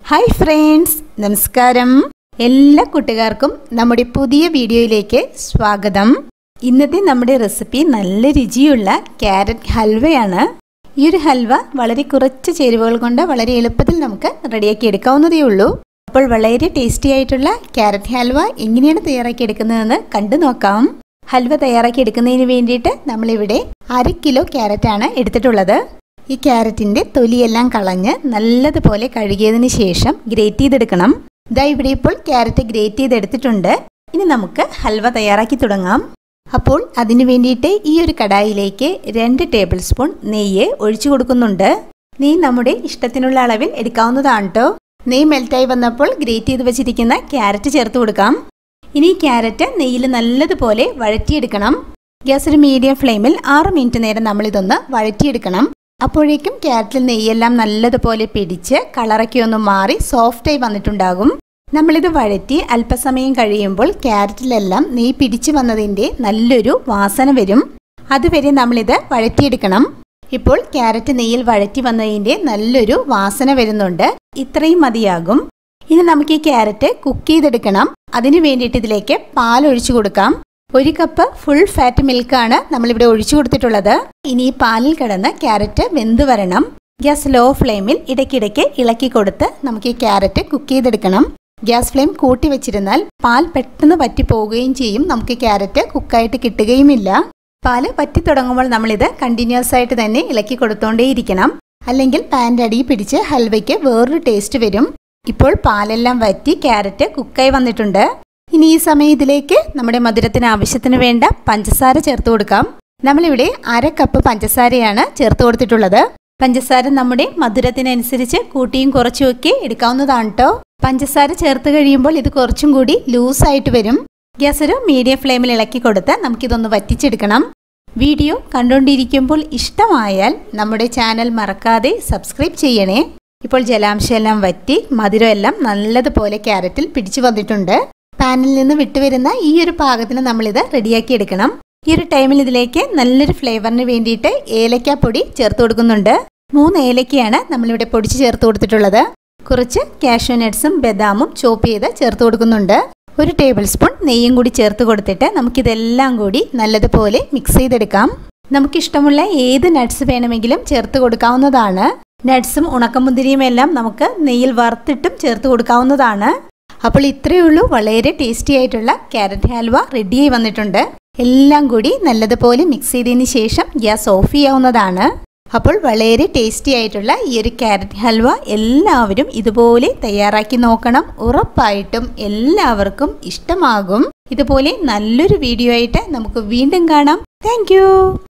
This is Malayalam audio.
ഹായ് ഫ്രണ്ട്സ് നമസ്കാരം എല്ലാ കൂട്ടുകാർക്കും നമ്മുടെ പുതിയ വീഡിയോയിലേക്ക് സ്വാഗതം ഇന്നത്തെ നമ്മുടെ റെസിപ്പി നല്ല രുചിയുള്ള ക്യാരറ്റ് ഹൽവയാണ് ഈ ഒരു ഹൽവ വളരെ കുറച്ച് ചേരുവകൾ കൊണ്ട് വളരെ എളുപ്പത്തിൽ നമുക്ക് റെഡിയാക്കി എടുക്കാവുന്നതേ ഉള്ളൂ അപ്പോൾ വളരെ ടേസ്റ്റി ആയിട്ടുള്ള ക്യാരറ്റ് ഹൽവ എങ്ങനെയാണ് തയ്യാറാക്കി എടുക്കുന്നതെന്ന് കണ്ടു നോക്കാം ഹൽവ തയ്യാറാക്കി എടുക്കുന്നതിന് വേണ്ടിയിട്ട് നമ്മളിവിടെ അര കിലോ ക്യാരറ്റാണ് എടുത്തിട്ടുള്ളത് ഈ ക്യാരറ്റിന്റെ തൊലിയെല്ലാം കളഞ്ഞ് നല്ലതുപോലെ കഴുകിയതിന് ശേഷം ഗ്രേറ്റ് ചെയ്തെടുക്കണം ഇതാ ഇവിടെ ഇപ്പോൾ ക്യാരറ്റ് ഗ്രേറ്റ് ചെയ്തെടുത്തിട്ടുണ്ട് ഇനി നമുക്ക് ഹൽവ തയ്യാറാക്കി തുടങ്ങാം അപ്പോൾ അതിനു വേണ്ടിയിട്ട് ഈ ഒരു കടായിലേക്ക് രണ്ട് ടേബിൾ സ്പൂൺ നെയ്യ് ഒഴിച്ചു കൊടുക്കുന്നുണ്ട് നെയ്യ് നമ്മുടെ ഇഷ്ടത്തിനുള്ള അളവിൽ എടുക്കാവുന്നതാണ് കേട്ടോ നെയ്യ് മെൽറ്റായി വന്നപ്പോൾ ഗ്രേറ്റ് ചെയ്ത് വെച്ചിരിക്കുന്ന ക്യാരറ്റ് ചേർത്ത് കൊടുക്കാം ഇനി ഈ ക്യാരറ്റ് നെയ്യിൽ നല്ലതുപോലെ വഴറ്റിയെടുക്കണം ഗ്യാസ് ഒരു മീഡിയം ഫ്ലെയിമിൽ ആറ് മിനിറ്റ് നേരം നമ്മളിതൊന്ന് വഴറ്റിയെടുക്കണം അപ്പോഴേക്കും ക്യാരറ്റിൽ നെയ്യെല്ലാം നല്ലതുപോലെ പിടിച്ച് കളറൊക്കെ ഒന്ന് മാറി സോഫ്റ്റായി വന്നിട്ടുണ്ടാകും നമ്മളിത് വഴറ്റി അല്പസമയം കഴിയുമ്പോൾ ക്യാരറ്റിലെല്ലാം നെയ്യ് പിടിച്ചു വന്നതിൻ്റെ നല്ലൊരു വാസന വരും അതുവരെ നമ്മളിത് വഴറ്റിയെടുക്കണം ഇപ്പോൾ ക്യാരറ്റ് നെയ്യിൽ വഴറ്റി വന്നതിൻ്റെ നല്ലൊരു വാസന വരുന്നുണ്ട് ഇത്രയും മതിയാകും ഇനി നമുക്ക് ഈ ക്യാരറ്റ് കുക്ക് ചെയ്തെടുക്കണം അതിനു വേണ്ടിയിട്ട് ഇതിലേക്ക് പാൽ ഒഴിച്ചു കൊടുക്കാം ഒരു കപ്പ് ഫുൾ ഫാറ്റ് മിൽക്കാണ് നമ്മളിവിടെ ഒഴിച്ചു കൊടുത്തിട്ടുള്ളത് ഇനി ഈ പാലിൽ കിടന്ന് ക്യാരറ്റ് വെന്ത് വരണം ഗ്യാസ് ലോ ഫ്ലെയിമിൽ ഇടയ്ക്കിടയ്ക്ക് ഇളക്കി കൊടുത്ത് നമുക്ക് ഈ ക്യാരറ്റ് കുക്ക് ചെയ്തെടുക്കണം ഗ്യാസ് ഫ്ലെയിം കൂട്ടി വെച്ചിരുന്നാൽ പാൽ പെട്ടെന്ന് വറ്റി പോവുകയും ചെയ്യും നമുക്ക് ക്യാരറ്റ് കുക്കായിട്ട് കിട്ടുകയുമില്ല പാല് വറ്റി തുടങ്ങുമ്പോൾ നമ്മളിത് കണ്ടിന്യൂസ് ആയിട്ട് തന്നെ ഇളക്കി കൊടുത്തോണ്ടേയിരിക്കണം അല്ലെങ്കിൽ പാൻ്റെ അടിയിൽ പിടിച്ച് ഹൽവയ്ക്ക് വേറൊരു ടേസ്റ്റ് വരും ഇപ്പോൾ പാലെല്ലാം വറ്റി ക്യാരറ്റ് കുക്കായി വന്നിട്ടുണ്ട് ഇനി ഈ സമയം ഇതിലേക്ക് നമ്മുടെ മധുരത്തിന് ആവശ്യത്തിന് വേണ്ട പഞ്ചസാര ചേർത്ത് കൊടുക്കാം നമ്മളിവിടെ അര കപ്പ് പഞ്ചസാരയാണ് ചേർത്ത് കൊടുത്തിട്ടുള്ളത് പഞ്ചസാര നമ്മുടെ മധുരത്തിനനുസരിച്ച് കൂട്ടിയും കുറച്ചും ഒക്കെ എടുക്കാവുന്നതാണ് കേട്ടോ പഞ്ചസാര ചേർത്ത് കഴിയുമ്പോൾ ഇത് കുറച്ചും കൂടി ലൂസായിട്ട് വരും ഗ്യാസ് ഒരു മീഡിയം ഫ്ലെയിമിൽ ഇളക്കി കൊടുത്ത് നമുക്കിതൊന്ന് വറ്റിച്ചെടുക്കണം വീഡിയോ കണ്ടുകൊണ്ടിരിക്കുമ്പോൾ ഇഷ്ടമായാൽ നമ്മുടെ ചാനൽ മറക്കാതെ സബ്സ്ക്രൈബ് ചെയ്യണേ ഇപ്പോൾ ജലാംശമെല്ലാം വറ്റി മധുരം എല്ലാം നല്ലതുപോലെ ക്യാരറ്റിൽ പിടിച്ചു വന്നിട്ടുണ്ട് പാനിൽ നിന്ന് വിട്ടുവരുന്ന ഈ ഒരു പാകത്തിന് നമ്മളിത് റെഡിയാക്കി എടുക്കണം ഈ ഒരു ടൈമിൽ ഇതിലേക്ക് നല്ലൊരു ഫ്ലേവറിന് വേണ്ടിയിട്ട് ഏലക്കാപ്പൊടി ചേർത്ത് കൊടുക്കുന്നുണ്ട് മൂന്ന് ഏലക്കയാണ് നമ്മളിവിടെ പൊടിച്ച് ചേർത്ത് കൊടുത്തിട്ടുള്ളത് കുറച്ച് കാഷ്യൂ നട്ട്സും ബദാമും ചോപ്പ് ചെയ്ത് ചേർത്ത് കൊടുക്കുന്നുണ്ട് ഒരു ടേബിൾ സ്പൂൺ നെയ്യും കൂടി ചേർത്ത് കൊടുത്തിട്ട് നമുക്കിതെല്ലാം കൂടി നല്ലതുപോലെ മിക്സ് ചെയ്തെടുക്കാം നമുക്കിഷ്ടമുള്ള ഏത് നട്ട്സ് വേണമെങ്കിലും ചേർത്ത് കൊടുക്കാവുന്നതാണ് നട്ട്സും ഉണക്കമുന്തിരിയും എല്ലാം നമുക്ക് നെയ്യിൽ വറുത്തിട്ടും ചേർത്ത് കൊടുക്കാവുന്നതാണ് അപ്പോൾ ഇത്രയേ ഉള്ളൂ വളരെ ടേസ്റ്റി ആയിട്ടുള്ള ക്യാരറ്റ് ഹൽവ റെഡിയായി വന്നിട്ടുണ്ട് എല്ലാം കൂടി നല്ലതുപോലെ മിക്സ് ചെയ്തതിന് ശേഷം ഗ്യാസ് ഓഫ് ചെയ്യാവുന്നതാണ് അപ്പോൾ വളരെ ടേസ്റ്റി ആയിട്ടുള്ള ഈ ഒരു ക്യാരറ്റ് ഹൽവ എല്ലാവരും ഇതുപോലെ തയ്യാറാക്കി നോക്കണം ഉറപ്പായിട്ടും എല്ലാവർക്കും ഇഷ്ടമാകും ഇതുപോലെ നല്ലൊരു വീഡിയോ ആയിട്ട് നമുക്ക് വീണ്ടും കാണാം താങ്ക്